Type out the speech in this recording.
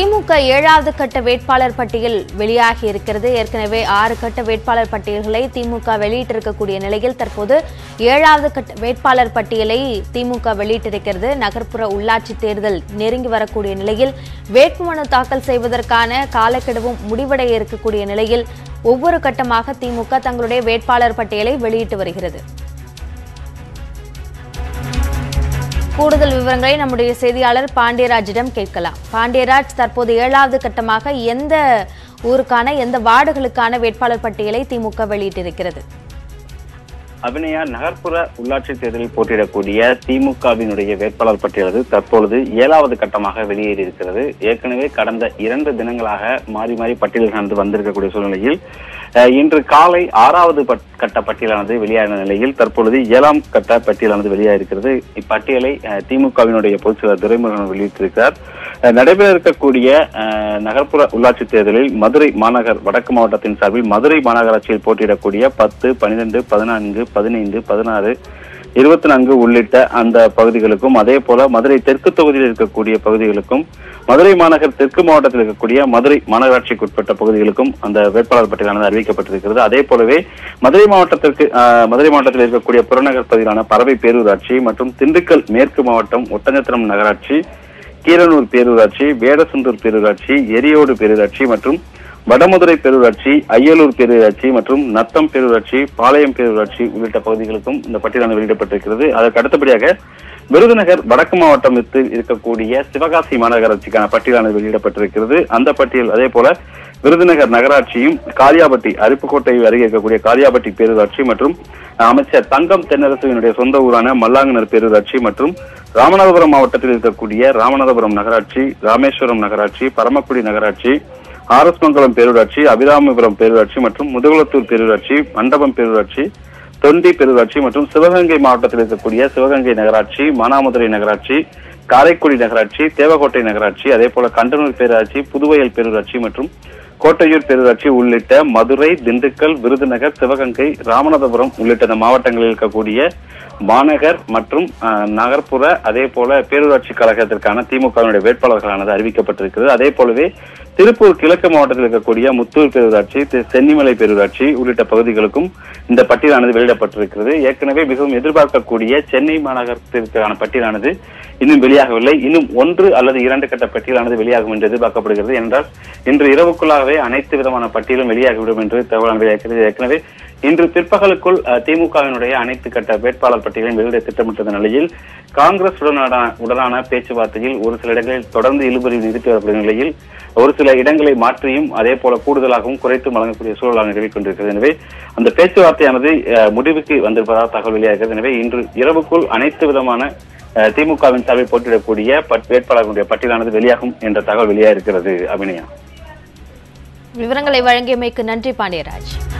திமுக ஏழாவது கட்ட வேட்பாளர் பட்டியல் வெளியாகி இருக்கிறது ஏற்கனவே ஆறு கட்ட வேட்பாளர் பட்டியல்களை திமுக வெளியிட்டிருக்கக்கூடிய நிலையில் தற்போது ஏழாவது கட்ட வேட்பாளர் பட்டியலை திமுக வெளியிட்டிருக்கிறது நகர்ப்புற உள்ளாட்சி தேர்தல் நெருங்கி வரக்கூடிய நிலையில் வேட்புமனு தாக்கல் செய்வதற்கான காலக்கெடுவும் முடிவடைய இருக்கக்கூடிய நிலையில் ஒவ்வொரு கட்டமாக திமுக தங்களுடைய வேட்பாளர் பட்டியலை வெளியிட்டு வருகிறது கூடுதல் விவரங்களை நம்முடைய செய்தியாளர் பாண்டியராஜிடம் கேட்கலாம் பாண்டியராஜ் தற்போது ஏழாவது கட்டமாக எந்த ஊருக்கான எந்த வார்டுகளுக்கான வேட்பாளர் பட்டியலை திமுக வெளியிட்டிருக்கிறது அபிநயா நகர்ப்புற உள்ளாட்சி தேர்தலில் போட்டியிடக்கூடிய திமுகவினுடைய வேட்பாளர் பட்டியலது தற்பொழுது ஏழாவது கட்டமாக வெளியேறி இருக்கிறது ஏற்கனவே கடந்த இரண்டு தினங்களாக மாறி மாறி பட்டியல் நடந்து வந்திருக்கக்கூடிய சூழ்நிலையில் அஹ், இன்று காலை ஆறாவது பட்- கட்ட பட்டியலானது வெளியான நிலையில் தற்பொழுது ஏழாம் கட்ட பட்டியலானது வெளியாகிருக்கிறது இப்பட்டியலை அஹ், திமுகவினுடைய பொதுச் செயலர் துரைமுருகன் வெளியிட்டிருக்கிறார் அஹ், நடைபெற இருக்கக்கூடிய அஹ், நகர்ப்புற உள்ளாட்சி தேர்தலில் மதுரை மாநகர் வடக்கு மாவட்டத்தின் சார்பில் மதுரை மாநகராட்சியில் போட்டியிடக்கூடிய பத்து பனிரெண்டு பதினான்கு பதினைந்து பதினாறு இருபத்தி நான்கு உள்ளிட்ட அந்த பகுதிகளுக்கும் அதே போல மதுரை தெற்கு தொகுதியில் இருக்கக்கூடிய பகுதிகளுக்கும் மதுரை மாநகர் தெற்கு மாவட்டத்தில் இருக்கக்கூடிய மதுரை மாநகராட்சிக்கு உட்பட்ட பகுதிகளுக்கும் அந்த வேட்பாளர் பட்டியலானது அறிவிக்கப்பட்டிருக்கிறது அதே போலவே மதுரை மாவட்டத்திற்கு ஆஹ், மதுரை மாவட்டத்தில் இருக்கக்கூடிய புறநகர் பகுதியிலான பறவை பேரூராட்சி மற்றும் திண்டுக்கல் மேற்கு மாவட்டம் ஒட்டஞ்சத்திரம் நகராட்சி கீரனூர் பேரூராட்சி வேடசந்தூர் பேரூராட்சி எரியோடு பேரூராட்சி மற்றும் வடமதுரை பேரூராட்சி அய்யலூர் பேரூராட்சி மற்றும் நத்தம் பேரூராட்சி பாளையம் பேரூராட்சி உள்ளிட்ட பகுதிகளுக்கும் இந்த பட்டியலானது வெளியிடப்பட்டிருக்கிறது அதற்கு அடுத்தபடியாக விருதுநகர் வடக்கு மாவட்டத்தில் இருக்கக்கூடிய சிவகாசி மாநகராட்சிக்கான பட்டியலானது வெளியிடப்பட்டிருக்கிறது அந்த பட்டியல் அதே போல விருதுநகர் நகராட்சியும் காரியாபட்டி அருப்புக்கோட்டை அருகே இருக்கக்கூடிய காரியாபட்டி பேரூராட்சி மற்றும் அமைச்சர் தங்கம் தென்னரசுவினுடைய சொந்த ஊரான மல்லாங்கனர் பேரூராட்சி மற்றும் ராமநாதபுரம் மாவட்டத்தில் இருக்கக்கூடிய ராமநாதபுரம் நகராட்சி ராமேஸ்வரம் நகராட்சி பரமக்குடி நகராட்சி ஆர்எஸ் மங்கலம் பேரூராட்சி அபிராமபுரம் பேரூராட்சி மற்றும் முதுகுளத்தூர் பேரூராட்சி மண்டபம் பேரூராட்சி தொண்டி பேரூராட்சி மற்றும் சிவகங்கை மாவட்டத்தில் இருக்கக்கூடிய சிவகங்கை நகராட்சி மானாமதுரை நகராட்சி காரைக்குடி நகராட்சி தேவக்கோட்டை நகராட்சி அதே போல கண்டனூர் பேரூராட்சி புதுவயல் பேரூராட்சி மற்றும் கோட்டையூர் பேரூராட்சி உள்ளிட்ட மதுரை திண்டுக்கல் விருதுநகர் சிவகங்கை ராமநாதபுரம் உள்ளிட்ட இந்த மாவட்டங்களில் இருக்கக்கூடிய மாநகர் மற்றும் அஹ், நகர்ப்புற அதே போல பேரூராட்சி கழகத்திற்கான திமுகவினுடைய வேட்பாளர்களானது அறிவிக்கப்பட்டிருக்கிறது அதே போலவே திருப்பூர் கிழக்கு மாவட்டத்தில் இருக்கக்கூடிய முத்தூர் பேரூராட்சி தி- சென்னிமலை பேரூராட்சி உள்ளிட்ட பகுதிகளுக்கும் இந்த பட்டியலானது வெளியிடப்பட்டிருக்கிறது ஏற்கனவே மிகவும் எதிர்பார்க்கக்கூடிய சென்னை மாநகரத்திற்கான பட்டியலானது இன்னும் வெளியாகவில்லை இன்னும் ஒன்று அல்லது இரண்டு கட்ட பட்டியலானது வெளியாகும் என்று எதிர்பார்க்கப்படுகிறது என்றால் இன்று இரவுக்குள்ளாகவே அனைத்து விதமான பட்டியலும் வெளியாகிவிடும் என்று தகவல் வெளியாகிறது ஏற்கனவே இன்று பிற்பகலுக்குள் அஹ், திமுகவினுடைய அனைத்து கட்ட வேட்பாளர் பட்டியலையும் வெளியிட திட்டமிட்ட நிலையில் காங்கிரஸ் உடனான உடனான பேச்சுவார்த்தையில் ஒரு சில இடங்களில் தொடர்ந்து இழுபறி நிறுத்தி வரக்கூடிய நிலையில் ஒரு சில இடங்களை மாற்றியும் அதே போல கூடுதலாகவும் குறைத்தும் வழங்கக்கூடிய சூழலாக நிலவிக் கொண்டிருக்கிறது எனவே அந்த பேச்சுவார்த்தையானது அஹ், முடிவுக்கு வந்திருப்பதாக தகவல் வெளியாகிறது எனவே இன்று இரவுக்குள் அனைத்து விதமான அஹ், திமுகவின் சார்பில் போட்டியிடக்கூடிய பட்- வேட்பாளர்களுடைய பட்டியலானது வெளியாகும் என்ற தகவல் வெளியாக இருக்கிறது அபிநயா விவரங்களை வழங்கியமைக்கு நன்றி பாண்டியராஜ்